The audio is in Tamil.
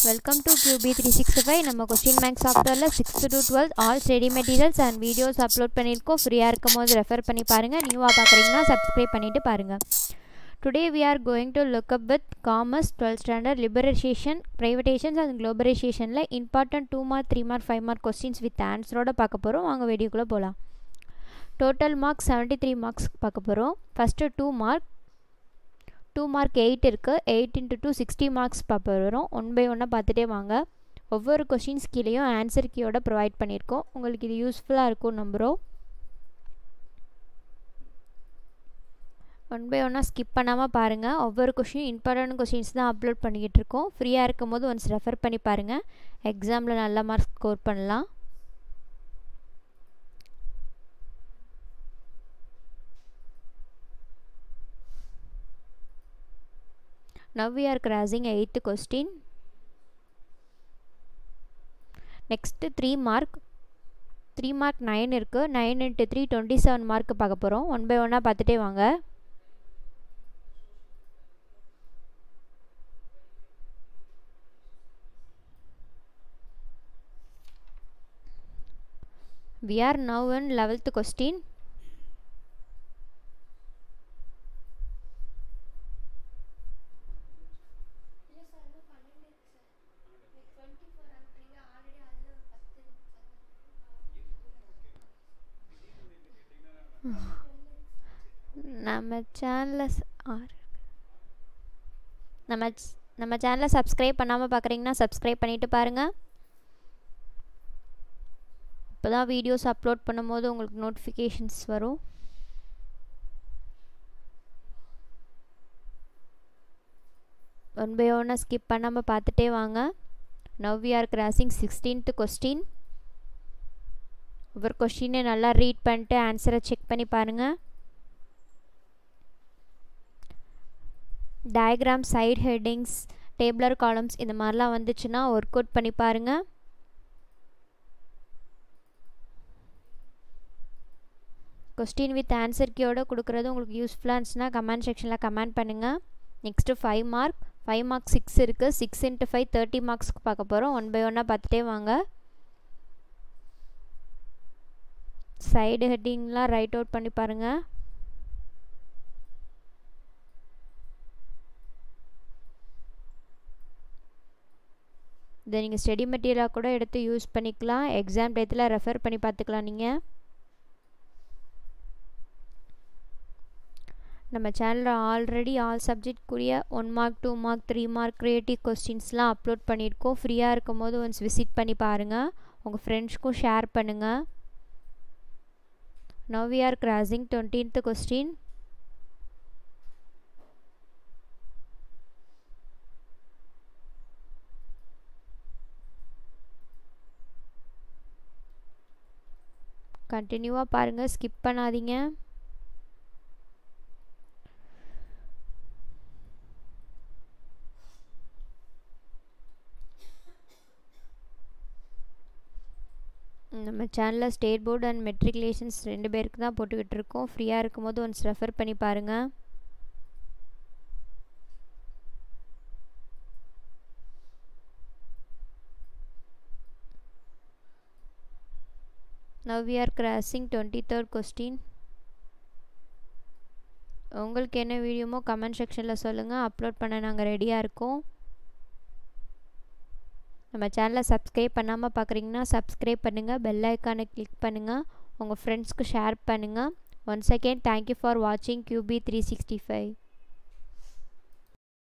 welcome to QB three sixty five நம்ம கொஸ்டின் பேங்க் சாஃப்ட்வேரில் sixth to twelfth all study materials and videos upload பண்ணியிருக்கோம் ஃப்ரீயாக இருக்கும் போது ரெஃபர் பண்ணி பாருங்கள் நியூவாக பார்க்குறீங்கன்னா சப்ஸ்கிரைப் பண்ணிவிட்டு பாருங்கள் today we are going to look up with commerce twelfth standard liberalisation privatisations and குளோபரைசேஷனில் important two mark three mark five mark questions with ஆன்சரோட பார்க்க போகிறோம் வாங்க வீடியோக்குள்ளே போகலாம் total marks seventy three marks பார்க்க போகிறோம் first two mark two mark eight இருக்குது eight into two sixty marks பார்ப்ப வரும் ஒன் பை ஒன்னாக பார்த்துட்டே வாங்க ஒவ்வொரு கொஷின்ஸ் கீழேயும் ஆன்சர் கீயோட ப்ரொவைட் பண்ணியிருக்கோம் உங்களுக்கு இது யூஸ்ஃபுல்லாக இருக்கும் நம்புகிறோம் ஒன் பை ஒன்னாக ஸ்கிப் பண்ணாமல் பாருங்கள் ஒவ்வொரு கொஷின் இம்பார்ட்டன்ட் கொஷின்ஸ் தான் அப்லோட் பண்ணிக்கிட்டு இருக்கோம் ஃப்ரீயாக இருக்கும் போது ஒன்ஸ் ரெஃபர் பண்ணி பாருங்கள் எக்ஸாமில் நல்ல மார்க் ஸ்கோர் பண்ணலாம் now we are crossing eighth question next three mark three mark nine இருக்குது nine into three twenty seven mark பார்க்க போகிறோம் ஒன் பை ஒன்னாக பார்த்துட்டே வாங்க we are now in 11th question நம்ம சேனலில் ஆறு நம்ம நம்ம சேனலை சப்ஸ்கிரைப் பண்ணாமல் பார்க்குறீங்கன்னா சப்ஸ்கிரைப் பண்ணிவிட்டு பாருங்கள் இப்போ தான் வீடியோஸ் அப்லோட் பண்ணும்போது உங்களுக்கு நோட்டிஃபிகேஷன்ஸ் வரும் ஒன் பை ஒன்னாக ஸ்கிப் பண்ணாமல் பார்த்துட்டே வாங்க now we are crossing sixteenth question ஒவ்வொரு கொஷினை நல்லா ரீட் பண்ணிட்டு ஆன்சரை செக் பண்ணி பாருங்கள் diagram side headings tabular columns இந்த மாதிரிலாம் வந்துச்சுன்னா ஒர்க் அவுட் பண்ணி பாருங்கள் கொஸ்டின் வித் ஆன்சர் கீயோட கொடுக்குறது உங்களுக்கு யூஸ்ஃபுல்லாக இருந்துச்சுன்னா கமெண்ட் செக்ஷனில் கமெண்ட் பண்ணுங்கள் next five mark five mark six இருக்குது சிக்ஸ் இன்ட்டு ஃபைவ் தேர்ட்டி மார்க்ஸ்க்கு பார்க்க போகிறோம் ஒன் பை ஒன்னாக பார்த்துட்டே வாங்க சைடு ஹெட்டிங்லாம் ரைட் அவுட் பண்ணி பாருங்கள் இதை நீங்கள் ஸ்டடி மெட்டீரியலாக கூட எடுத்து யூஸ் பண்ணிக்கலாம் எக்ஸாம் டயத்தில் ரெஃபர் பண்ணி பார்த்துக்கலாம் நீங்கள் நம்ம சேனலில் ஆல்ரெடி ஆல் சப்ஜெக்ட் கூடிய one mark two mark three mark creative கொஸ்டின்ஸ்லாம் அப்லோட் பண்ணியிருக்கோம் ஃப்ரீயாக இருக்கும் போது ஒன்ஸ் விசிட் பண்ணி பாருங்கள் உங்கள் ஃப்ரெண்ட்ஸ்க்கும் ஷேர் பண்ணுங்கள் now we are crossing twentieth question கண்டினியூவாக பாருங்கள் ஸ்கிப் பண்ணாதீங்க நம்ம சேனலில் ஸ்டேட் போர்டு அண்ட் மெட்ரிகுலேஷன்ஸ் ரெண்டு பேருக்கு தான் போட்டுக்கிட்டு இருக்கோம் ஃப்ரீயாக இருக்கும்போது ஒன்ஸ் ரெஃபர் பண்ணி பாருங்கள் now we are crossing twenty third question உங்களுக்கு என்ன வீடியோமோ கமெண்ட் செக்ஷனில் சொல்லுங்கள் அப்லோட் பண்ண நாங்கள் ரெடியாக இருக்கோம் நம்ம சேனலை சப்ஸ்கிரைப் பண்ணாமல் பார்க்குறீங்கன்னா சப்ஸ்கிரைப் பண்ணுங்கள் பெல் ஐக்கானை கிளிக் பண்ணுங்கள் உங்கள் ஃப்ரெண்ட்ஸ்க்கு ஷேர் பண்ணுங்கள் ஒன்ஸ் அகேன் தேங்க்யூ ஃபார் வாட்சிங் கியூபி த்ரீ சிக்ஸ்டி ஃபைவ்